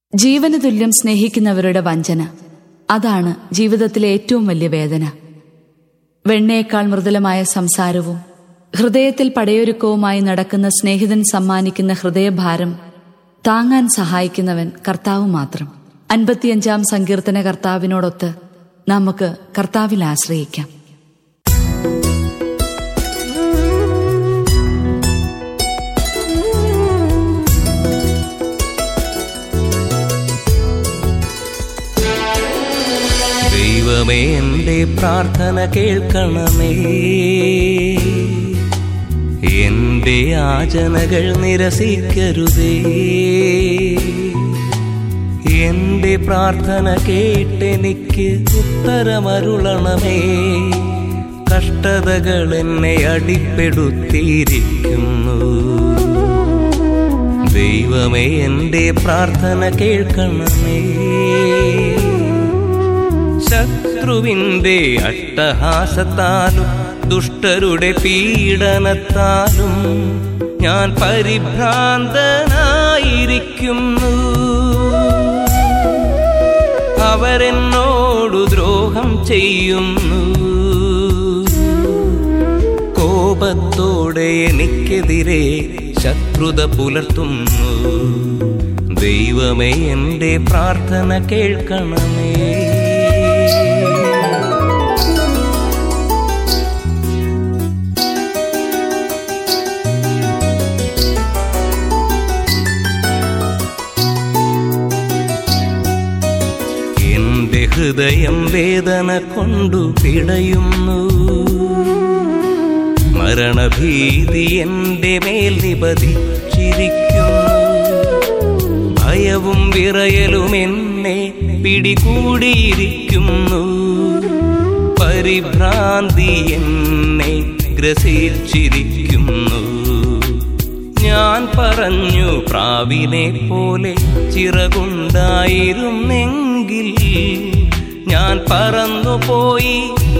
ജീവന് തുല്യം സ്നേഹിക്കുന്നവരുടെ വഞ്ചന അതാണ് ജീവിതത്തിലെ ഏറ്റവും വലിയ വേദന വെണ്ണയേക്കാൾ മൃദുലമായ സംസാരവും ഹൃദയത്തിൽ പടയൊരുക്കവുമായി നടക്കുന്ന സ്നേഹിതൻ സമ്മാനിക്കുന്ന ഹൃദയഭാരം താങ്ങാൻ സഹായിക്കുന്നവൻ കർത്താവ് മാത്രം അൻപത്തിയഞ്ചാം സങ്കീർത്തന കർത്താവിനോടൊത്ത് നമുക്ക് കർത്താവിൽ ആശ്രയിക്കാം ദൈവമേ എൻ്റെ പ്രാർത്ഥന കേൾക്കണമേ എൻ്റെ യാചനകൾ നിരസിക്കരുതേ എൻ്റെ പ്രാർത്ഥന കേട്ടെനിക്ക് ഉത്തരമരുളണമേ കഷ്ടതകൾ എന്നെ അടിപ്പെടുത്തിയിരിക്കുന്നു ദൈവമേ എൻ്റെ പ്രാർത്ഥന കേൾക്കണമേ ശത്രുവിന്റെ അട്ടഹാസത്താലും ദുഷ്ടരുടെ പീഡനത്താലും ഞാൻ പരിഭ്രാന്തനായിരിക്കുന്നു അവരെന്നോടു ദ്രോഹം ചെയ്യുന്നു കോപത്തോടെ എനിക്കെതിരെ ശത്രുത പുലർത്തുന്നു ദൈവമേ എൻ്റെ പ്രാർത്ഥന കേൾക്കണമേ എന്റെ ഹൃദയം വേദന കൊണ്ടു പിടയുന്നു മരണഭീതി എന്റെ മേൽ നിപതിച്ചിരിക്കുന്നു ഭയവും വിറയലും എന്നെ പിടികൂടിയിരിക്കുന്നു പരിഭ്രാന്തി എന്നെ ഗ്രസിച്ചിരിക്കുന്നു ഞാൻ പറഞ്ഞു പ്രാവിനെ പോലെ ചിറകുണ്ടായിരുന്നെങ്കിൽ ഞാൻ പറന്നുപോയി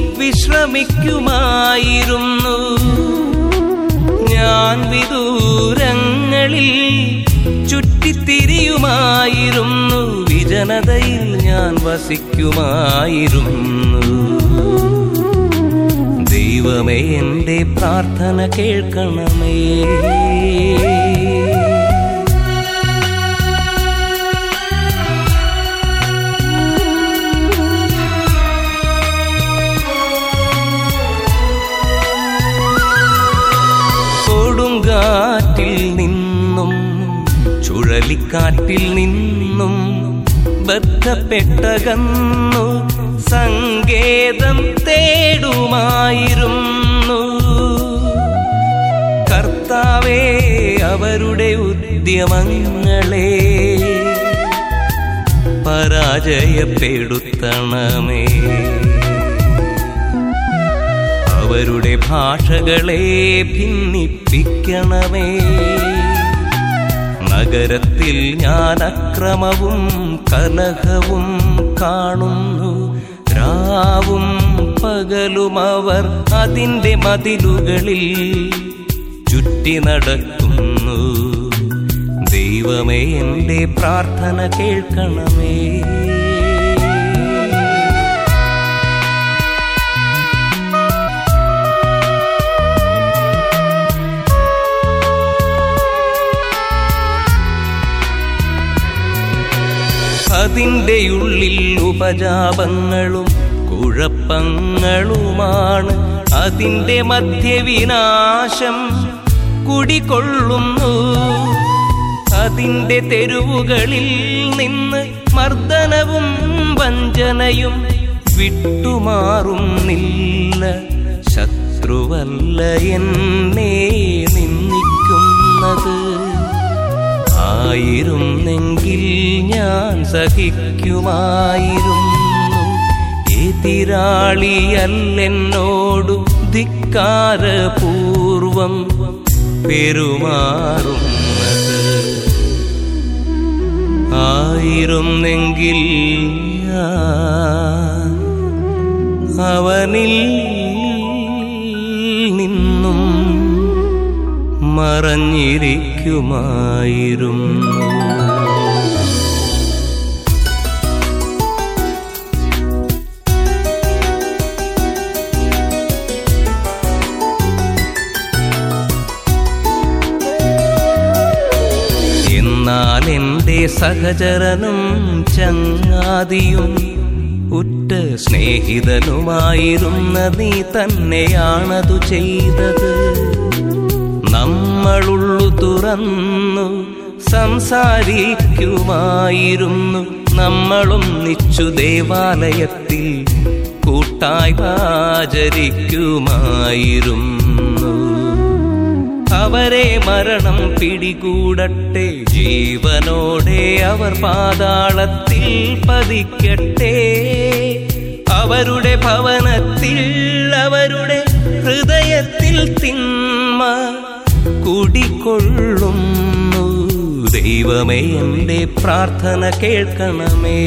വിശ്രമിക്കുമായിരുന്നു ഞാൻ വിദൂരങ്ങളിൽ ചുറ്റിത്തിരിയുമായിരുന്നു വിജനതയിൽ ഞാൻ വസിക്കുമായിരുന്നു ദൈവമേ എൻ്റെ പ്രാർത്ഥന കേൾക്കണമേ കൊടുങ്കാറ്റിൽ നിന്നും ചുഴലിക്കാറ്റിൽ നിന്നും ബന്ധപ്പെട്ടകന്നു സങ്കേതം തേടുമായിരുന്നു കർത്താവേ അവരുടെ ഉദ്യമങ്ങളെ പരാജയപ്പെടുത്തണമേ അവരുടെ ഭാഷകളെ ഭിന്നിപ്പിക്കണമേ നഗരത്തിൽ ഞാൻ അക്രമവും കലഹവും കാണുന്നു രാവും പകലും അവർ അതിൻ്റെ മതിലുകളിൽ ചുറ്റി നടക്കുന്നു ദൈവമേ എൻ്റെ പ്രാർത്ഥന കേൾക്കണമേ അതിൻ്റെ ഉള്ളിൽ ഉപജാപങ്ങളും കുഴപ്പങ്ങളുമാണ് അതിൻ്റെ മധ്യവിനാശം കുടികൊള്ളുന്നു അതിൻ്റെ തെരുവുകളിൽ നിന്ന് മർദ്ദനവും വഞ്ചനയും വിട്ടുമാറുന്നില്ല ശത്രുവല്ല എന്നെ നിന്ദിക്കുന്നത് ആയിരുന്നെങ്കിൽ ഞാൻ സഹിക്കുമായിരുന്നു എതിരാളിയല്ലെന്നോടു ധിക്കാരപൂർവം പെരുമാറുന്നത് ആയിരുന്നെങ്കിൽ ഞാൻ അവനിൽ നിന്നും മറഞ്ഞിരിക്കുമായിരുന്നു എന്നാൽ എൻ്റെ സഹചരനും ചങ്ങാതിയും ഉറ്റ സ്നേഹിതനുമായിരുന്ന നീ തന്നെയാണതു ചെയ്തത് നമ്മളുള്ളു തുറന്നു സംസാരിക്കുമായിരുന്നു നമ്മളും നിച്ചു ദേവാലയത്തിൽ കൂട്ടായി ആചരിക്കുമായിരുന്നു അവരെ മരണം പിടികൂടട്ടെ ജീവനോടെ അവർ പാതാളത്തിൽ പതിക്കട്ടെ അവരുടെ ഭവനത്തിൽ അവരുടെ ഹൃദയത്തിൽ തിന്മ കുടികൊള്ളുന്നു ദൈവമേ എൻ്റെ പ്രാർത്ഥന കേൾക്കണമേ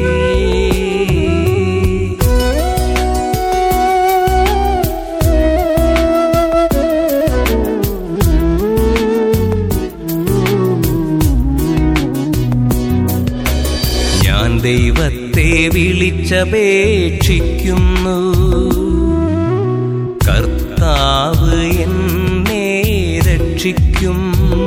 ഞാൻ ദൈവത്തെ വിളിച്ചപേക്ഷിക്കുന്നു കർത്താവ് എന്നെ രക്ഷിക്കും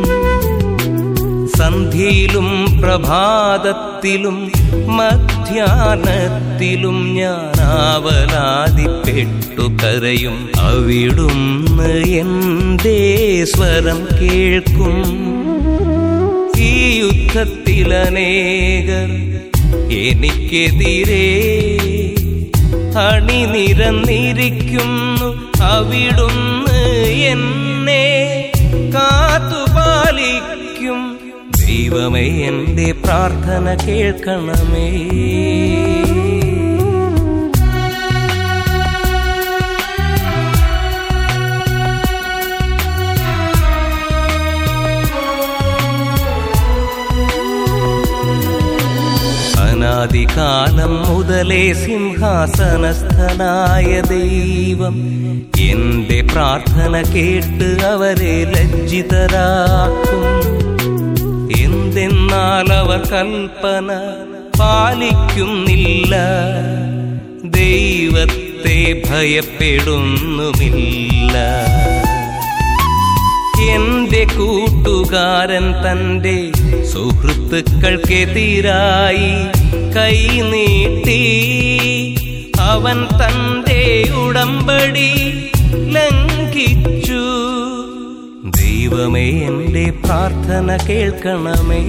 സന്ധ്യയിലും പ്രഭാതത്തിലും മധ്യാഹ്നത്തിലും ഞാൻ ആവലാതിപ്പെട്ടു കരയും അവിടുന്ന് എന്റെ സ്വരം കേൾക്കും ഈ യുദ്ധത്തിലനേകർ എനിക്കെതിരെ അണിനിരന്നിരിക്കുന്നു അവിടുന്ന് എന്നെ കാത്തുപാലിക്കും ദൈവമേ എൻ്റെ പ്രാർത്ഥന കേൾക്കണമേ അനാദികാലം മുതലേ സിംഹാസനസ്ഥനായ ദൈവം എന്റെ പ്രാർത്ഥന കേട്ട് അവരെ ലജ്ജിതരാക്കും എന്തെന്നാൽ അവർ കൽപ്പന പാലിക്കുന്നില്ല ദൈവത്തെ ഭയപ്പെടുന്നുമില്ല എന്റെ കൂട്ടുകാരൻ തന്റെ സുഹൃത്തുക്കൾക്കെതിരായി കൈനീട്ടി അവൻ തന്റെ ഉടമ്പടി ലംഘിച്ചു ദൈവമേ എന്റെ പ്രാർത്ഥന കേൾക്കണമേ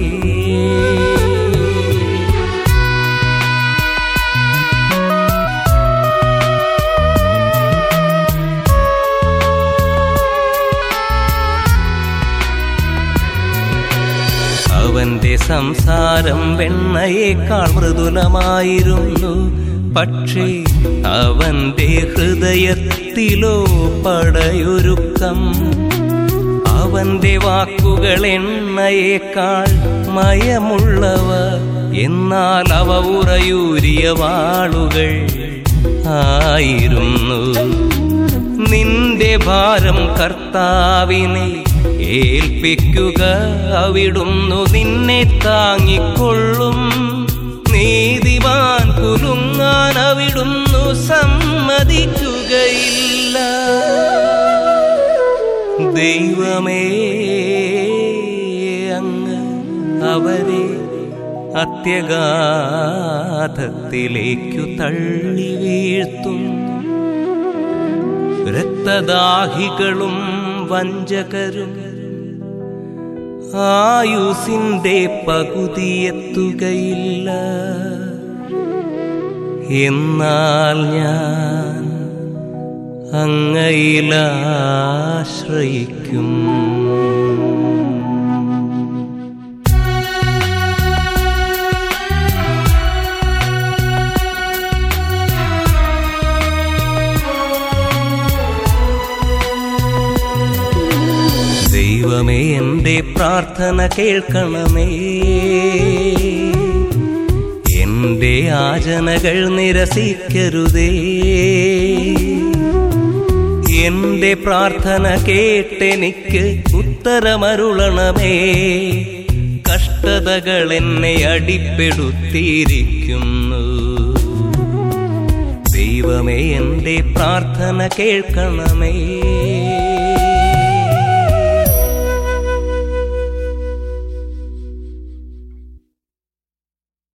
അവന്റെ സംസാരം വെണ്ണയേക്കാൾ മൃദുലമായിരുന്നു പക്ഷേ അവന്റെ ഹൃദയത്തിലോ പടയൊരുക്കം അവന്റെ വാക്കുകൾ എണ്ണയേക്കാൾ മയമുള്ളവ എന്നാൽ അവ ഉറയൂരിയ വാളുകൾ ആയിരുന്നു നിന്റെ ഭാരം കർത്താവിനെ ഏൽപ്പിക്കുക അവിടുന്നു നിന്നെ താങ്ങിക്കൊള്ളും നീതിമാൻ കുലുങ്ങാൻ അവിടുന്നു സമ്മതിക്കുകയില്ല ദൈവമേ അങ്ങ് അവരെ അത്യഗാധത്തിലേക്കു തള്ളി വീഴ്ത്തും രക്തദാഹികളും വഞ്ചകരും ആയുസിന്റെ പകുതിയെത്തുകയില്ല എന്നാൽ ഞാൻ അങ്ങയിലാശ്രയിക്കും ദൈവമേ എൻ്റെ പ്രാർത്ഥന കേൾക്കണമേ എൻ്റെ യാചനകൾ നിരസിക്കരുതേ എന്റെ പ്രാർത്ഥന കേട്ടെനിക്ക് ഉത്തരമരുളണമേ കഷ്ടതകൾ എന്നെ അടിപ്പെടുത്തിയിരിക്കുന്നു ദൈവമേ എന്റെ പ്രാർത്ഥന കേൾക്കണമേ